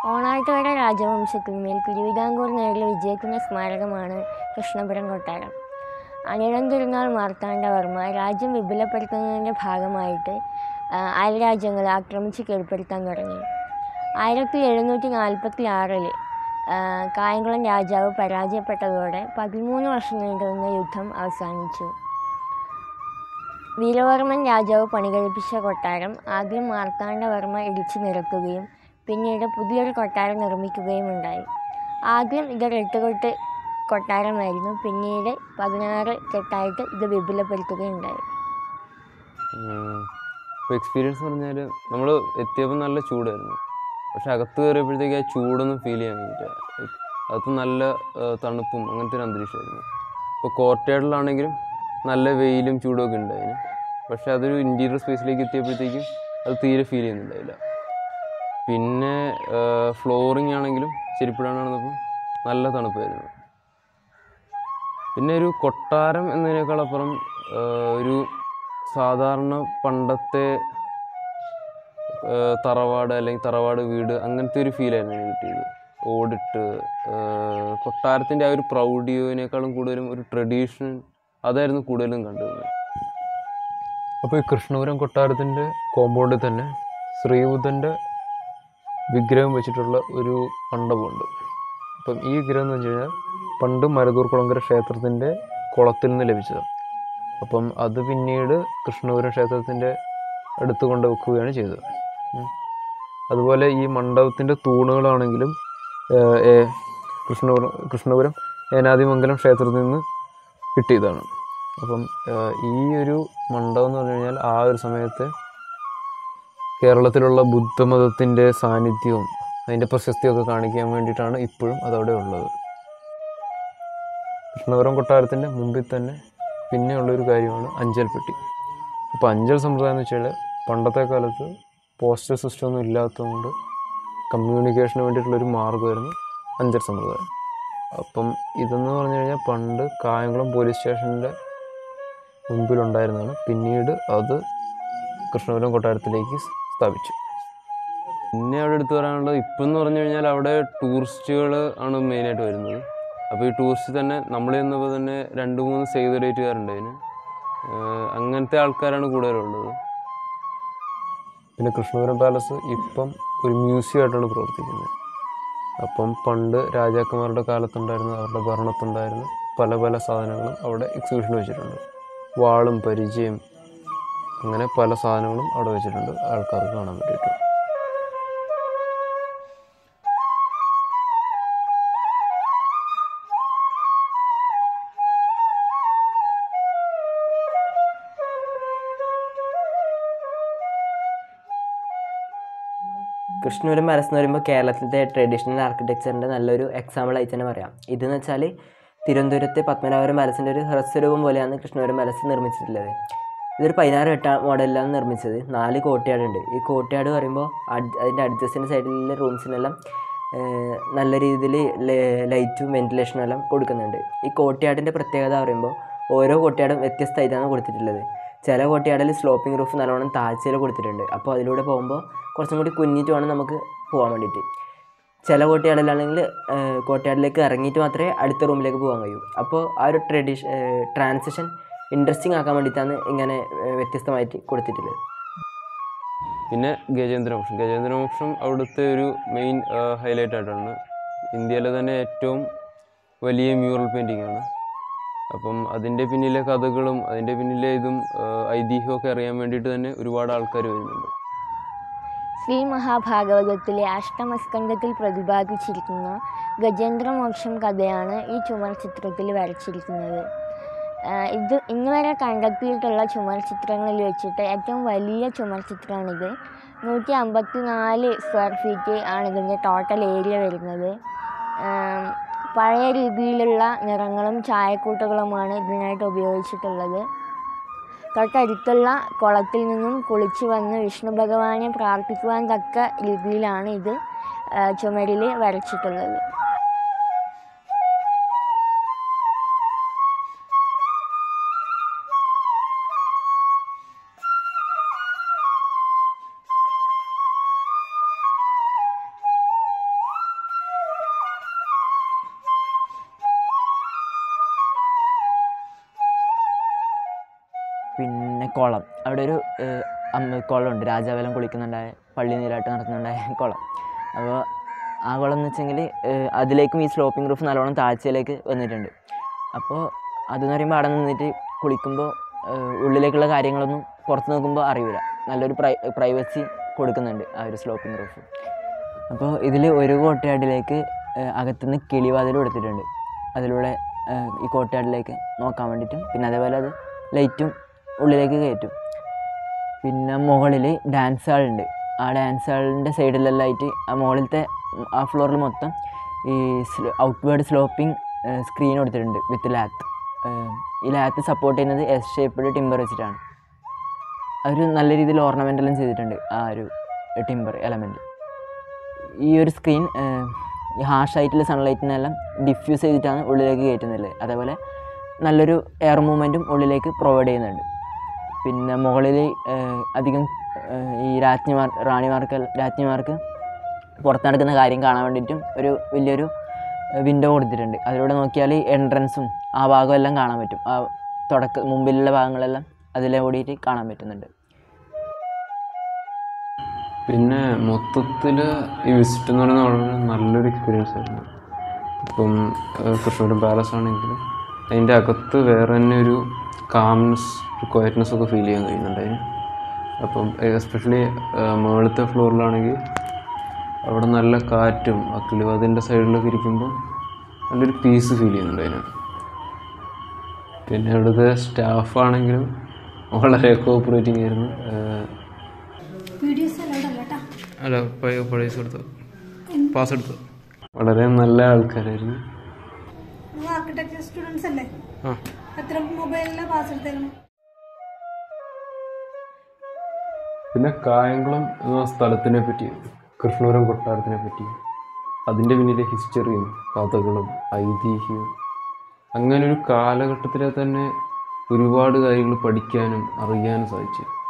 ഓണാട്ടുകര രാജവംശത്തിന്മേൽ തിരുവിതാംകൂർ നേരിൽ വിജയിക്കുന്ന സ്മാരകമാണ് കൃഷ്ണപുരം കൊട്ടാരം അനിഴം തിരുനാൾ മാർത്താണ്ഡവർമ്മ രാജ്യം വിപുലപ്പെടുത്തുന്നതിൻ്റെ ഭാഗമായിട്ട് ആ, അയൽരാജ്യങ്ങളെ ആക്രമിച്ച് കീഴ്പ്പെടുത്താൻ തുടങ്ങി ആയിരത്തി എഴുന്നൂറ്റി നാൽപ്പത്തി ആറിൽ കായംകുളം രാജാവ് പരാജയപ്പെട്ടതോടെ പതിമൂന്ന് വർഷം നീണ്ടുനിന്ന യുദ്ധം അവസാനിച്ചു വീരവർമ്മൻ രാജാവ് പണികഴിപ്പിച്ച കൊട്ടാരം ആദ്യം മാർത്താണ്ഡവർമ്മ ഇടിച്ചു നിരത്തുകയും പിന്നീട് പുതിയൊരു കൊട്ടാരം നിർമ്മിക്കുകയും ഉണ്ടായി ആദ്യം ഇതൊരു എട്ടുകൊട്ട് കൊട്ടാരമായിരുന്നു പിന്നീട് പതിനാറ് കെട്ടായിട്ട് ഇത് വിപുലപ്പെടുത്തുകയുണ്ടായി ഇപ്പോൾ എക്സ്പീരിയൻസ് പറഞ്ഞാൽ നമ്മൾ എത്തിയപ്പോൾ നല്ല ചൂടായിരുന്നു പക്ഷെ അകത്ത് കയറിയപ്പോഴത്തേക്ക് ആ ചൂടൊന്നും ഫീൽ ചെയ്യാൻ കഴിഞ്ഞില്ല Like, അകത്ത് നല്ല ആ, തണുപ്പും അങ്ങനത്തെ ഒരു അന്തരീക്ഷമായിരുന്നു ഇപ്പോൾ കോർട്ടയാർഡിലാണെങ്കിലും നല്ല വെയിലും ചൂടുമൊക്കെ ഉണ്ടായിരുന്നു പക്ഷെ അതൊരു ഇൻറ്റീരിയർ സ്പേസിലേക്ക് എത്തിയപ്പോഴത്തേക്കും അത് തീരെ ഫീൽ ചെയ്യുന്നുണ്ടായില്ല പിന്നെ ഫ്ലോറിങ് ആണെങ്കിലും ചെരിപ്പിടാണെന്നപ്പോൾ നല്ല തണുപ്പായിരുന്നു പിന്നെ ഒരു കൊട്ടാരം എന്നതിനേക്കാളപ്പുറം ആ, ഒരു സാധാരണ പണ്ടത്തെ ആ, തറവാട് അല്ലെങ്കിൽ തറവാട് വീട് അങ്ങനത്തെ ഒരു ഫീലായിരുന്നു എനിക്ക് കിട്ടിയത് ഓടിട്ട് ആ, കൊട്ടാരത്തിൻ്റെ ആ ഒരു പ്രൗഢിയോനേക്കാളും കൂടുതലും ഒരു ട്രഡീഷൻ അതായിരുന്നു കൂടുതലും കണ്ടിരുന്നത് അപ്പോൾ ഈ കൃഷ്ണപുരം കൊട്ടാരത്തിൻ്റെ കോമ്പൗണ്ടിൽ തന്നെ ശ്രീബുദ്ധൻ്റെ വിഗ്രഹം വെച്ചിട്ടുള്ള ഒരു മണ്ഡപമുണ്ട് അപ്പം ഈ വിഗ്രഹം എന്ന് വെച്ച് കഴിഞ്ഞാൽ പണ്ട് മരുതൂർ കുളങ്കര ക്ഷേത്രത്തിൻ്റെ കുളത്തിൽ നിന്ന് ലഭിച്ചതാണ് അപ്പം അത് പിന്നീട് കൃഷ്ണപുരം ക്ഷേത്രത്തിൻ്റെ അടുത്ത് കൊണ്ട് വെക്കുകയാണ് ചെയ്തത് ഉം. അതുപോലെ ഈ മണ്ഡപത്തിൻ്റെ തൂണുകളാണെങ്കിലും ഏഹ്, ഏ- കൃഷ്ണപുരം കൃഷ്ണപുരം ഏനാദിമംഗലം ക്ഷേത്രത്തിൽ നിന്ന് കിട്ടിയതാണ് അപ്പം ഏഹ്, ഈ ഒരു മണ്ഡപം എന്ന് പറഞ്ഞു കഴിഞ്ഞാൽ ആ ഒരു സമയത്ത് കേരളത്തിലുള്ള ബുദ്ധമതത്തിൻ്റെ സാന്നിധ്യവും അതിൻ്റെ പ്രശസ്തിയൊക്കെ കാണിക്കാൻ വേണ്ടിയിട്ടാണ് ഇപ്പോഴും അതവിടെ ഉള്ളത് കൃഷ്ണപുരം കൊട്ടാരത്തിൻ്റെ മുമ്പിൽ തന്നെ പിന്നെയുള്ളൊരു കാര്യമാണ് അഞ്ചൽ പെട്ടി അപ്പോൾ അഞ്ചൽ സമ്പ്രദായം എന്ന് വെച്ചാൽ പണ്ടത്തെ കാലത്ത് പോസ്റ്റൽ സിസ്റ്റം ഒന്നും ഇല്ലാത്തതുകൊണ്ട് കമ്മ്യൂണിക്കേഷന് വേണ്ടിയിട്ടുള്ളൊരു മാർഗ്ഗമായിരുന്നു അഞ്ചൽ സമ്പ്രദായം അപ്പം ഇതെന്ന് പറഞ്ഞു കഴിഞ്ഞാൽ പണ്ട് കായംകുളം പോലീസ് സ്റ്റേഷൻ്റെ മുമ്പിലുണ്ടായിരുന്നതാണ് പിന്നീട് അത് കൃഷ്ണപുരം കൊട്ടാരത്തിലേക്ക് സ്ഥാപിച്ചു പിന്നെ അവിടെ എടുത്തു പറയാനുള്ളത് ഇപ്പം എന്ന് പറഞ്ഞു കഴിഞ്ഞാൽ അവിടെ ടൂറിസ്റ്റുകൾ ആണ് മെയിനായിട്ട് വരുന്നത് അപ്പോൾ ഈ ടൂറിസ്റ്റ് തന്നെ നമ്മൾ ചെന്നപ്പോൾ തന്നെ രണ്ട് മൂന്ന് സേവ് റേറ്റുകാരുണ്ടായിരുന്നു അങ്ങനത്തെ ആൾക്കാരാണ് കൂടുതലുള്ളത് പിന്നെ കൃഷ്ണപുരം പാലസ് ഇപ്പം ഒരു മ്യൂസിയം ആയിട്ടാണ് പ്രവർത്തിക്കുന്നത് അപ്പം പണ്ട് രാജാക്കന്മാരുടെ കാലത്തുണ്ടായിരുന്ന അവരുടെ ഭരണത്തുണ്ടായിരുന്ന പല പല സാധനങ്ങളും അവിടെ എക്സിബിഷൻ വെച്ചിട്ടുണ്ട് വാളും പരിചയം അങ്ങനെ പല സാധനങ്ങളും അവിടെ വെച്ചിട്ടുണ്ട് ആൾക്കാർക്ക് കാണാൻ വേണ്ടിയിട്ട് കൃഷ്ണപുരം പാലസ് എന്ന് പറയുമ്പോൾ കേരളത്തിലത്തെ ട്രഡീഷണൽ ആർക്കിടെക്ചറിൻ്റെ നല്ലൊരു എക്സാമ്പിൾ ആയിട്ട് തന്നെ പറയാം ഇതെന്ന് വെച്ചാൽ തിരുവനന്തപുരത്തെ പത്മനാഭപുരം പാലസിൻ്റെ ഒരു ഹ്രസ്വരൂപം പോലെയാണ് കൃഷ്ണപുരം പാലസ് നിർമ്മിച്ചിട്ടുള്ളത് ഇതൊരു പതിനാറ് എട്ട മോഡലിലാണ് നിർമ്മിച്ചത് നാല് കോട്ടയാടുണ്ട് ഈ കോട്ടയാട് പറയുമ്പോൾ അഡ് അതിൻ്റെ അഡ്ജസ്റ്റിൻ്റെ സൈഡിലെ റൂംസിനെല്ലാം ഏഹ്, നല്ല രീതിയിൽ ലൈറ്റും വെന്റിലേഷനും എല്ലാം കൊടുക്കുന്നുണ്ട് ഈ കോട്ടയാടിൻ്റെ പ്രത്യേകത പറയുമ്പോൾ ഓരോ കോട്ടയാടും വ്യത്യസ്തമായിട്ടാണ് കൊടുത്തിട്ടുള്ളത് ചില കോട്ടയാടിൽ സ്ലോപ്പിംഗ് റൂഫ് നല്ലോണം താഴ്ചയിൽ കൊടുത്തിട്ടുണ്ട് അപ്പോൾ അതിലൂടെ പോകുമ്പോൾ കുറച്ചും കൂടി കുഞ്ഞിട്ട് വേണം നമുക്ക് പോകാൻ വേണ്ടിയിട്ട് ചില കോട്ടയാടിലാണെങ്കിൽ കോട്ടയാടിലേക്ക് ഇറങ്ങിയിട്ട് മാത്രമേ അടുത്ത റൂമിലേക്ക് പോകാൻ കഴിയൂ അപ്പോൾ ആ ഒരു ട്രഡീഷൻ ട്രാൻസിഷൻ ഇൻട്രസ്റ്റിംഗ് ആക്കാൻ വേണ്ടിയിട്ടാണ് ഇങ്ങനെ ഏഹ്, വ്യത്യസ്തമായിട്ട് കൊടുത്തിട്ടുള്ളത് പിന്നെ ഗജേന്ദ്രമോക്ഷം ഗജേന്ദ്രമോക്ഷം അവിടുത്തെ ഒരു മെയിൻ ഹൈലൈറ്റ് ആയിട്ടാണ് ഇന്ത്യയിലെ തന്നെ ഏറ്റവും വലിയ മ്യൂറൽ പെയിൻറ്റിംഗ് ആണ് അപ്പം അതിൻ്റെ പിന്നിലെ കഥകളും അതിൻ്റെ പിന്നിലെ ഇതും ആ, ഐതിഹ്യമൊക്കെ അറിയാൻ വേണ്ടിയിട്ട് തന്നെ ഒരുപാട് ആൾക്കാർ വരുന്നുണ്ട് ശ്രീ മഹാഭാഗവതത്തിലെ അഷ്ടമസ്കന്ധത്തിൽ പ്രതിപാദിച്ചിരിക്കുന്ന ഗജേന്ദ്രമോക്ഷം കഥയാണ് ഈ ചുമർ ചിത്രത്തിൽ വരച്ചിരിക്കുന്നത് ആഹ് ഇത് ഇന്ന് വരെ കണ്ടെത്തിയിട്ടുള്ള ചുമർ ചിത്രങ്ങളിൽ വെച്ചിട്ട് ഏറ്റവും വലിയ ചുമർ ചിത്രമാണിത് നൂറ്റി അമ്പത്തി നാല് സ്ക്വയർ ഫീറ്റ് ആണ് ഇതിൻ്റെ ടോട്ടൽ ഏരിയ വരുന്നത് ആം, പഴയ രീതിയിലുള്ള നിറങ്ങളും ചായക്കൂട്ടുകളുമാണ് ഇതിനായിട്ട് ഉപയോഗിച്ചിട്ടുള്ളത് തൊട്ടടുത്തുള്ള കുളത്തിൽ നിന്നും കുളിച്ച് വന്ന് വിഷ്ണു ഭഗവാനെ പ്രാർത്ഥിക്കുവാൻ തക്ക രീതിയിലാണ് ഇത് ചുമരിൽ വരച്ചിട്ടുള്ളത് പിന്നെ കുളം അവിടെ ഒരു ഏഹ്, അമ്മ കുളമുണ്ട് രാജാവലം കുളിക്കുന്നുണ്ടായ പള്ളി നീരാട്ട് നടത്തുന്നുണ്ടായ കുളം അപ്പോൾ ആ കുളം എന്ന് വെച്ചെങ്കിൽ അതിലേക്കും ഈ സ്ലോപ്പിംഗ് റൂഫ് നല്ലോണം താഴ്ചയിലേക്ക് വന്നിട്ടുണ്ട് അപ്പോൾ അതെന്ന് പറയുമ്പോൾ അവിടെ നിന്നിട്ട് കുളിക്കുമ്പോൾ ഏഹ്, ഉള്ളിലേക്കുള്ള കാര്യങ്ങളൊന്നും പുറത്ത് നോക്കുമ്പോൾ അറിയില്ല നല്ലൊരു പ്രൈ പ്രൈവസി കൊടുക്കുന്നുണ്ട് ആ ഒരു സ്ലോപ്പിംഗ് റൂഫ് അപ്പോൾ ഇതിൽ ഒരു കോട്ടയാടിലേക്ക് ഏഹ്, അകത്തുനിന്ന് കിളിവാതിൽ കൊടുത്തിട്ടുണ്ട് അതിലൂടെ ഏഹ്, ഈ കോട്ടയാടിലേക്ക് നോക്കാൻ വേണ്ടിയിട്ടും പിന്നെ അതേപോലെ അത് ലൈറ്റും ഉള്ളിലേക്ക് കയറ്റും പിന്നെ മുകളിൽ ഡാൻസ് ഹാളുണ്ട് ആ ഡാൻസ് ഹാളിൻ്റെ സൈഡിലെല്ലാം ആയിട്ട് ആ മുകളിലത്തെ ആ ഫ്ലോറിൽ മൊത്തം ഈ ഔട്ട്വേർഡ് സ്ലോപ്പിംഗ് സ്ക്രീൻ കൊടുത്തിട്ടുണ്ട് വിത്ത് ലാത്ത് ഈ ലാത്ത് സപ്പോർട്ട് ചെയ്യുന്നത് എസ് ഷേപ്പ്ഡ് ടിമ്പർ വെച്ചിട്ടാണ് അവർ നല്ല രീതിയിൽ ഓർണമെൻ്റെല്ലാം ചെയ്തിട്ടുണ്ട് ആ ഒരു ടിമ്പർ എലമെൻറ്റ് ഈ ഒരു സ്ക്രീൻ ഈ ഹാഷായിട്ടുള്ള സൺലൈറ്റിനെല്ലാം ഡിഫ്യൂസ് ചെയ്തിട്ടാണ് ഉള്ളിലേക്ക് കയറ്റുന്നത് അതേപോലെ നല്ലൊരു എയർ മൂവ്മെൻറ്റും ഉള്ളിലേക്ക് പ്രൊവൈഡ് ചെയ്യുന്നുണ്ട് പിന്നെ മുകളിൽ അധികം ഏഹ്, ഈ രാജ്ഞിമാർ റാണിമാർക്ക് രാജ്ഞിമാർക്ക് പുറത്ത് നടക്കുന്ന കാര്യം കാണാൻ വേണ്ടിയിട്ടും ഒരു വലിയൊരു വിൻഡോ കൊടുത്തിട്ടുണ്ട് അതിലൂടെ നോക്കിയാൽ എൻട്രൻസും ആ ഭാഗം എല്ലാം കാണാൻ പറ്റും ആ തുടക്ക മുമ്പിലുള്ള ഭാഗങ്ങളെല്ലാം അതിലെ ഓടിയിട്ട് കാണാൻ പറ്റുന്നുണ്ട് പിന്നെ മൊത്തത്തിൽ ഈ വിസിറ്റ് എന്ന് പറയുന്നത് വളരെ നല്ലൊരു എക്സ്പീരിയൻസ് ആയിരുന്നു ഇപ്പം ഏഹ്, കൃഷ്ണപുരം പാലസ് ആണെങ്കിലും അതിൻ്റെ അകത്ത് വേറെ തന്നെ ഒരു കാംനെസ് ഒരു ക്വയറ്റ്നെസ് ഒക്കെ ഫീൽ ചെയ്യാൻ കഴിയുന്നുണ്ട് അതിന് അപ്പം എസ്പെഷ്യലി മുകളിലത്തെ ഫ്ലോറിലാണെങ്കിൽ അവിടെ നല്ല കാറ്റും ആ കിളിവാതിൻ്റെ സൈഡിലൊക്കെ ഇരിക്കുമ്പോൾ നല്ലൊരു പീസ് ഫീൽ ചെയ്യുന്നുണ്ട് അതിന് പിന്നെ ഇവിടുത്തെ സ്റ്റാഫാണെങ്കിലും വളരെ കോപ്പറേറ്റിംഗ് ആയിരുന്നു ഏഹ്, വീഡിയോസ് അലൗഡ് അല്ല കേട്ടോ അല്ല പഴയ പഴയ എടുത്തു പാസ് എടുത്തു വളരെ നല്ല ആൾക്കാരായിരുന്നു നിങ്ങൾ ആർക്കിടെക്ചർ സ്റ്റുഡൻസ് അല്ലേ ആ എത്ര മൊബൈലിലെ പാസ് എടുത്തേക്കണം പിന്നെ കായംകുളം എന്ന സ്ഥലത്തിനെ പറ്റി കൃഷ്ണപുരം കൊട്ടാരത്തിനെ പറ്റി അതിൻ്റെ പിന്നിലെ ഹിസ്റ്ററിയും കഥകളും ഐതിഹ്യവും അങ്ങനെ ഒരു കാലഘട്ടത്തിലെ തന്നെ ഒരുപാട് കാര്യങ്ങൾ പഠിക്കാനും അറിയാനും സാധിച്ചു